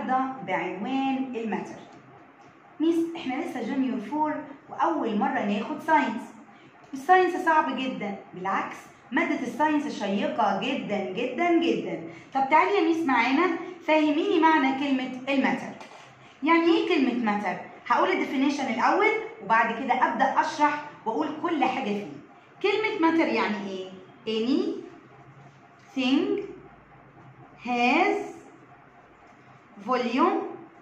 النهارده بعنوان الماتر ميس احنا لسه جونيور فور واول مره ناخد ساينس الساينس صعب جدا بالعكس مادة الساينس شيقة جدا جدا جدا طب تعالي يا ميس معانا فهميني معنى كلمة الماتر يعني ايه كلمة ماتر؟ هقول الديفينيشن الأول وبعد كده أبدأ أشرح وأقول كل حاجة فيه كلمة ماتر يعني ايه؟ any thing has volume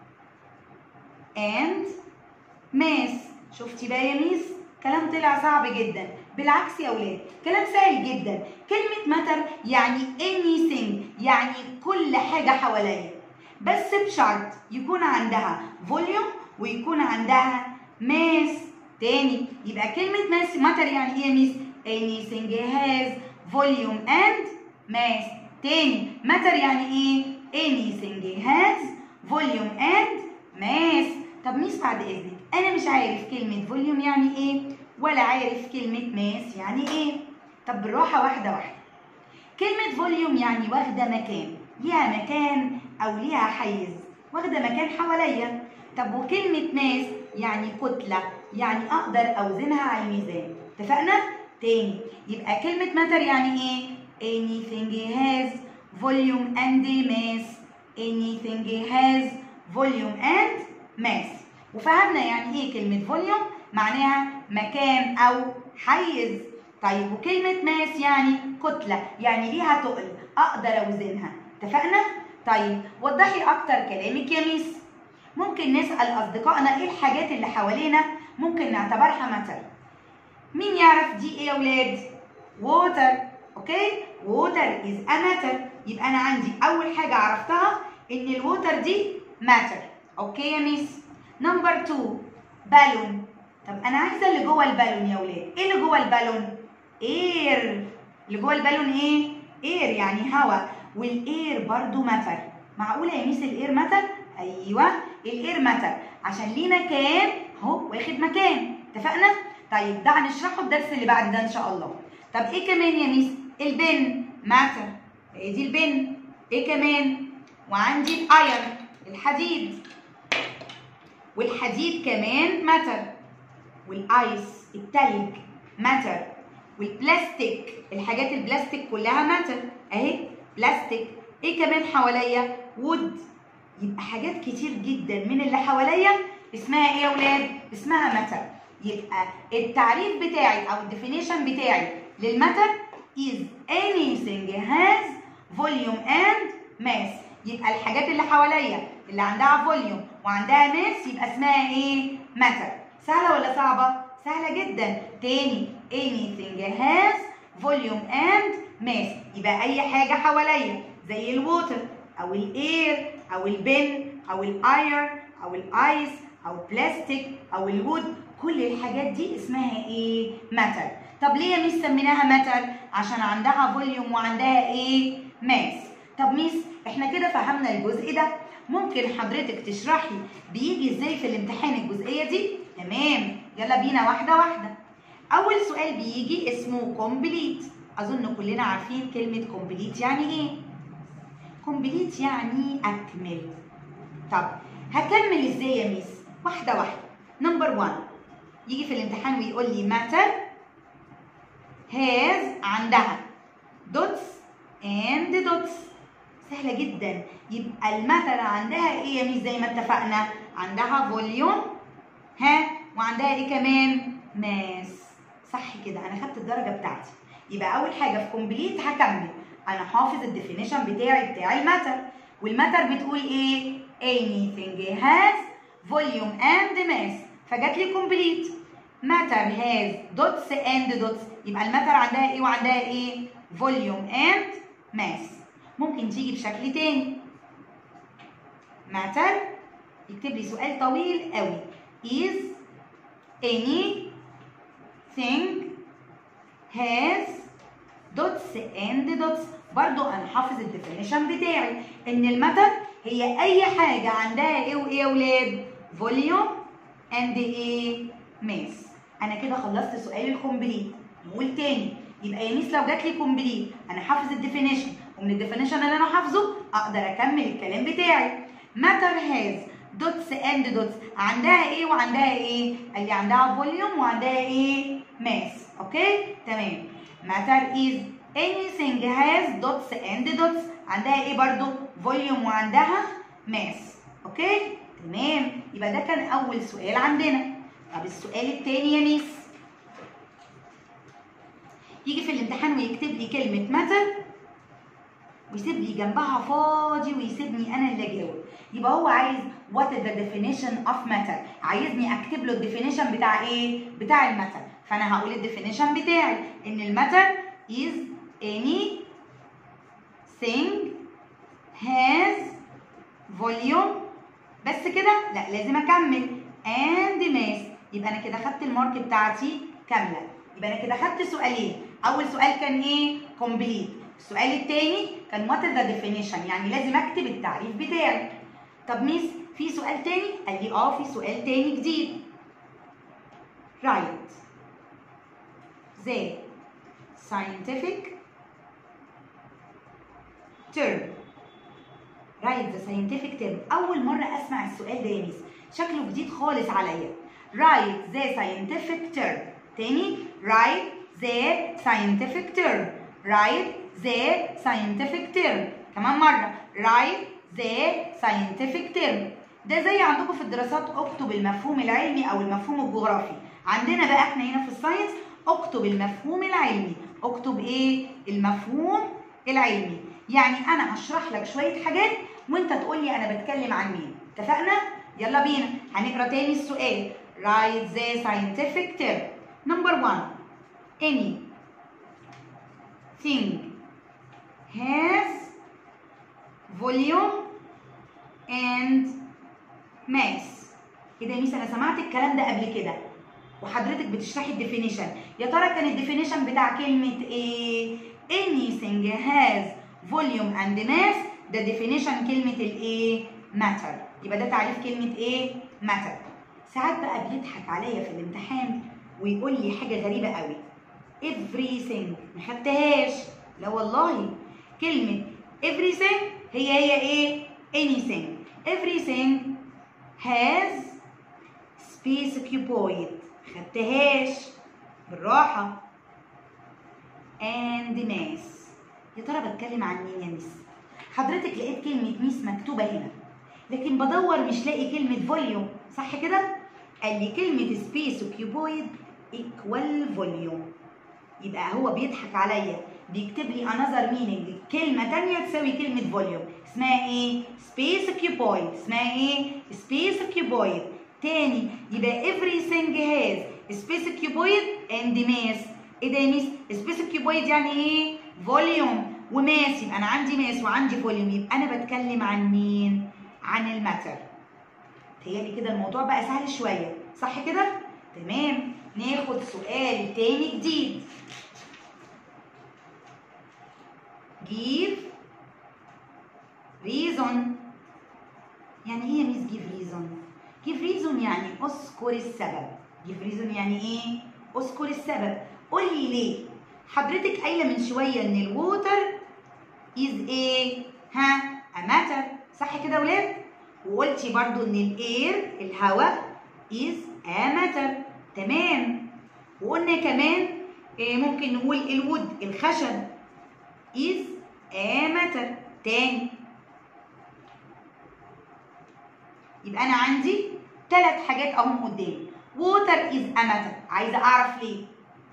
and mass شفتي بقى يا ميس كلام طلع صعب جدا بالعكس يا ولاد كلام سهل جدا كلمة ماتر يعني anything يعني كل حاجة حواليا بس بشرط يكون عندها فوليوم ويكون عندها ماس تاني يبقى كلمة ماس ماتر يعني ايه يا ميس anything has volume and mass تاني ماتر يعني ايه anything has volume and mass طب ميس بعد اذنك انا مش عارف كلمة فوليوم يعني ايه ولا عارف كلمة ماس يعني ايه طب بالراحة واحدة واحدة كلمة فوليوم يعني واخدة مكان ليها مكان او ليها حيز واخدة مكان حواليا طب وكلمة ماس يعني كتلة يعني اقدر اوزنها على الميزان اتفقنا؟ تاني يبقى كلمة ماتر يعني ايه؟ anything has volume and mass anything has volume and mass وفهمنا يعني ايه كلمة فوليوم معناها مكان أو حيز طيب وكلمة ماس يعني كتلة يعني ليها تقل أقدر أوزنها اتفقنا؟ طيب وضحي أكتر كلامك يا ميس ممكن نسأل أصدقائنا إيه الحاجات اللي حوالينا ممكن نعتبرها ماتر مين يعرف دي إيه يا ولاد؟ ووتر أوكي؟ ووتر إز أ ماتر يبقى أنا عندي أول حاجة عرفتها إن الووتر دي ماتر أوكي يا ميس؟ نمبر 2 بالون طب انا عايزه اللي جوه البالون يا ولاد ايه اللي جوه البالون اير اللي جوه البالون ايه اير يعني هواء والاير برضو ماتر معقوله يا ميس الاير ماتر ايوه الاير ماتر عشان ليه مكان اهو واخد مكان اتفقنا طيب ده هنشرحه الدرس اللي بعد ده ان شاء الله طب ايه كمان يا ميس البن ماتر ايه دي البن ايه كمان وعندي الايرن الحديد والحديد كمان ماتر والايس التلج ماتر والبلاستيك الحاجات البلاستيك كلها ماتر اهي بلاستيك ايه كمان حواليا وود يبقى حاجات كتير جدا من اللي حواليا اسمها ايه يا ولاد اسمها ماتر يبقى التعريف بتاعي او الديفينيشن بتاعي للماتر is anything has volume and mass يبقى الحاجات اللي حواليا اللي عندها فوليوم وعندها ماس يبقى اسمها ايه ماتر سهله ولا صعبه سهله جدا تاني anything has volume and mass يبقى اي حاجه حواليا زي الووتر او الاير او البن او الاير او الايس او بلاستيك او الوود كل الحاجات دي اسمها ايه ماتر طب ليه يا ميس سميناها ماتر عشان عندها فوليوم وعندها ايه ماس طب ميس احنا كده فهمنا الجزء ده ممكن حضرتك تشرحي بيجي ازاي في الامتحان الجزئيه دي تمام يلا بينا واحده واحده اول سؤال بيجي اسمه كومبليت اظن كلنا عارفين كلمه كومبليت يعني ايه كومبليت يعني اكمل طب هكمل ازاي يا ميس واحده واحده نمبر 1 يجي في الامتحان ويقول لي ماتر هاز عندها دوتس اند دوتس سهله جدا يبقى الماتر عندها ايه يا ميس زي ما اتفقنا عندها فوليوم ها وعندها ايه كمان ماس صح كده انا خدت الدرجه بتاعتي يبقى اول حاجه في كومبليت هكمل انا حافظ الديفينيشن بتاعي بتاع الماتر والماتر بتقول ايه anything has volume and mass فجات لي كومبليت matter has dots and dots يبقى الماتر عندها ايه وعندها ايه volume and mass ممكن تيجي بشكل تاني matter يكتب لي سؤال طويل قوي is any thing has dots and dots برضو انا حافظ الديفينيشن بتاعي ان الماتر هي اي حاجه عندها ايه وايه يا ولاد فوليوم اند ايه ماس انا كده خلصت سؤال الكومبليت نقول تاني يبقى يا ميس لو جات لي كومبليت انا حافظ الديفينيشن ومن الديفينيشن اللي انا حافظه اقدر اكمل الكلام بتاعي matter has dots and dots عندها ايه وعندها ايه قال لي عندها volume وعندها ايه mass اوكي تمام matter is anything has dots and dots عندها ايه برضو volume وعندها mass اوكي تمام يبقى ده كان اول سؤال عندنا طب السؤال التاني يا ميس يجي في الامتحان ويكتب لي كلمة متى ويسيب لي جنبها فاضي ويسيبني انا اللي اجاوب يبقى هو عايز what is the definition of matter عايزني اكتب له الديفينيشن بتاع ايه بتاع الماتر فانا هقول الديفينيشن بتاعي ان الماتر is any thing has volume بس كده لا لازم اكمل and mass يبقى انا كده خدت المارك بتاعتي كامله يبقى انا كده خدت سؤالين اول سؤال كان ايه complete السؤال الثاني كان what is the definition يعني لازم اكتب التعريف بتاعي طب ميس في سؤال تاني قال لي اه في سؤال تاني جديد write the scientific term write the scientific term اول مره اسمع السؤال ده يا ميس شكله جديد خالص عليا write the scientific term تاني write the scientific term write the scientific term كمان مرة write the scientific term ده زي عندكم في الدراسات اكتب المفهوم العلمي او المفهوم الجغرافي عندنا بقى احنا هنا في الساينس اكتب المفهوم العلمي اكتب ايه المفهوم العلمي يعني انا هشرح لك شويه حاجات وانت تقول لي انا بتكلم عن مين اتفقنا يلا بينا هنقرا تاني السؤال write the scientific term number one any thing has volume and mass ايه ده يا ميس انا سمعت الكلام ده قبل كده وحضرتك بتشرحي الديفينيشن يا ترى كان الديفينيشن بتاع كلمه ايه anything has volume and mass ده ديفينيشن كلمه الايه matter يبقى ده تعريف كلمه ايه matter ساعات بقى بيضحك عليا في الامتحان ويقول لي حاجه غريبه قوي everything ما خدتهاش لا والله كلمه everything هي هي ايه anything everything has space occupied خدتهاش بالراحة and mass يا ترى بتكلم عن مين يا ميس حضرتك لقيت كلمة ميس مكتوبة هنا لكن بدور مش لاقي كلمة فوليوم صح كده؟ قال لي كلمة space occupied equal volume يبقى هو بيضحك عليا بيكتب لي another meaning كلمة تانية تساوي كلمة volume اسمها ايه؟ space occupied اسمها ايه؟ space occupied تاني يبقى everything has space occupied and mass ايه ده يا ميس؟ space occupied يعني ايه؟ volume وماس يبقى انا عندي ماس وعندي فوليوم يبقى انا بتكلم عن مين؟ عن الماتر تهيألي كده الموضوع بقى سهل شوية صح كده؟ تمام ناخد سؤال تاني جديد give reason يعني ايه يا ميس give reason give reason يعني اذكر السبب give reason يعني ايه اذكر السبب قول لي ليه حضرتك قايله من شويه ان الووتر از ايه ها a matter صح كده يا ولاد وقلتي برضو ان الاير الهواء is a matter تمام وقلنا كمان إيه ممكن نقول الود الخشب is a matter تاني يبقى انا عندي ثلاث حاجات اهم قدامي water is a matter عايزه اعرف ليه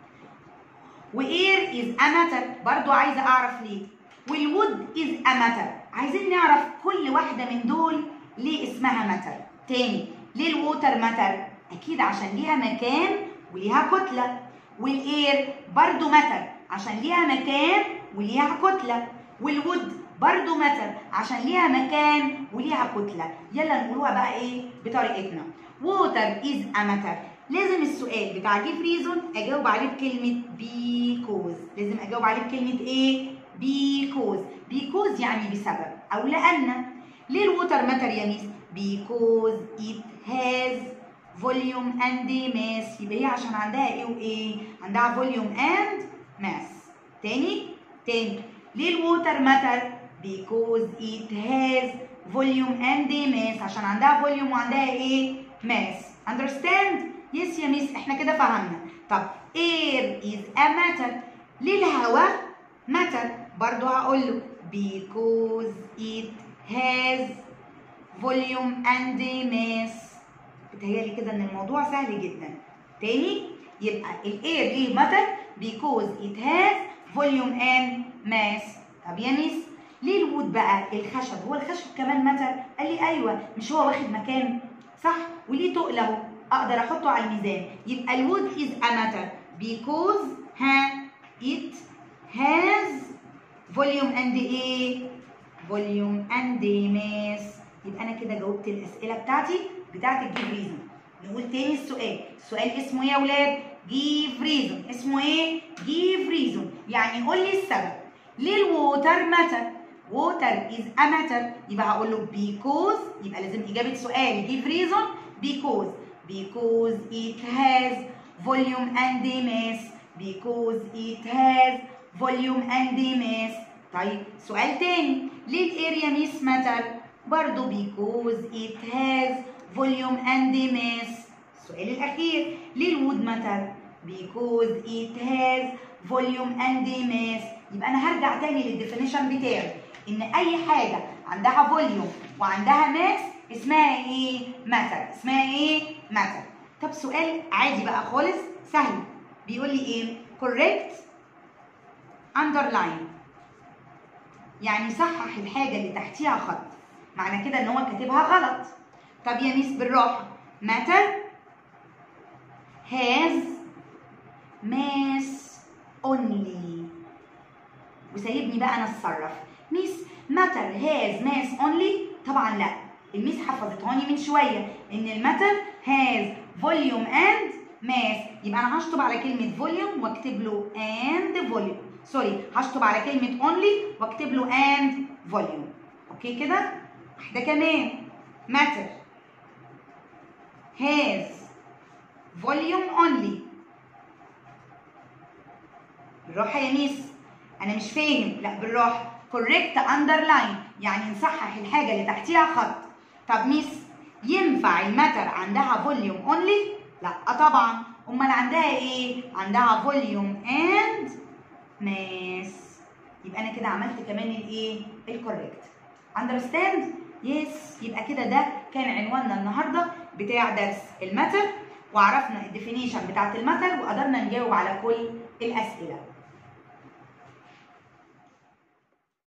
واير از a matter برضو عايزه اعرف ليه والوود از a matter عايزين نعرف كل واحده من دول ليه اسمها matter تاني ليه الووتر ماتر اكيد عشان ليها مكان وليها كتله والاير برضو ماتر عشان ليها مكان وليها كتله والوود برضو ماتر عشان ليها مكان وليها كتله يلا نقولوها بقى ايه بطريقتنا water is a matter لازم السؤال بتاع جيف ريزون اجاوب عليه بكلمه بيكوز لازم اجاوب عليه بكلمه ايه بيكوز بيكوز يعني بسبب او لان ليه الووتر ماتر يا ميس بيكوز it has volume and mass يبقى هي عشان عندها ايه وايه عندها volume and mass تاني تاني ليه الووتر ماتر because it has فوليوم اند ماس عشان عندها فوليوم وعندها ايه ماس understand يس يا ميس احنا كده فهمنا طب air is a matter ليه الهواء matter برضو هقول له because it has volume and mass بتهيألي كده ان الموضوع سهل جدا تاني يبقى الاير ليه matter because it has volume and mass طب يا ميس ليه الوود بقى الخشب هو الخشب كمان ماتر قال لي ايوه مش هو واخد مكان صح وليه تقل اهو اقدر احطه على الميزان يبقى الوود is a matter because ها it has volume and ايه volume and mass يبقى انا كده جاوبت الاسئله بتاعتي بتاعت الجيف ريزون نقول تاني السؤال السؤال اسمه ايه يا اولاد جيف ريزون اسمه ايه جيف ريزون يعني قول لي السبب ليه الووتر ماتر ووتر از ا ماتر يبقى هقول له because يبقى لازم اجابه سؤال جيف ريزون because because it has volume and mass because it has volume and mass طيب سؤال تاني ليه الاريا ميس ماتر برضو because it has volume and mass السؤال الأخير ليه الوود ماتر because it has volume and mass يبقى أنا هرجع تاني للديفينيشن بتاعي إن أي حاجة عندها فوليوم وعندها ماس اسمها إيه؟ ماتر اسمها إيه؟ ماتر طب سؤال عادي بقى خالص سهل بيقول لي إيه؟ correct underline يعني صحح الحاجة اللي تحتيها خط معنى كده ان هو كاتبها غلط طب يا ميس بالراحة matter has mass only وسايبني بقى انا اتصرف ميس matter has mass only طبعا لا الميس حفظتهاني من شوية ان الماتر has volume and mass يبقى انا هشطب على كلمة volume واكتب له and volume سوري هشطب على كلمة only واكتب له and volume اوكي كده واحدة كمان matter has volume only بالراحة يا ميس أنا مش فاهم لا بالراحة correct underline يعني نصحح الحاجة اللي تحتيها خط طب ميس ينفع الماتر عندها volume only؟ لا طبعا أمال عندها إيه؟ عندها volume and mass يبقى أنا كده عملت كمان الإيه؟ الكوريكت understand؟ يس يبقى كده ده كان عنواننا النهارده بتاع درس الماتر وعرفنا الديفينيشن بتاعت الماتر وقدرنا نجاوب على كل الاسئله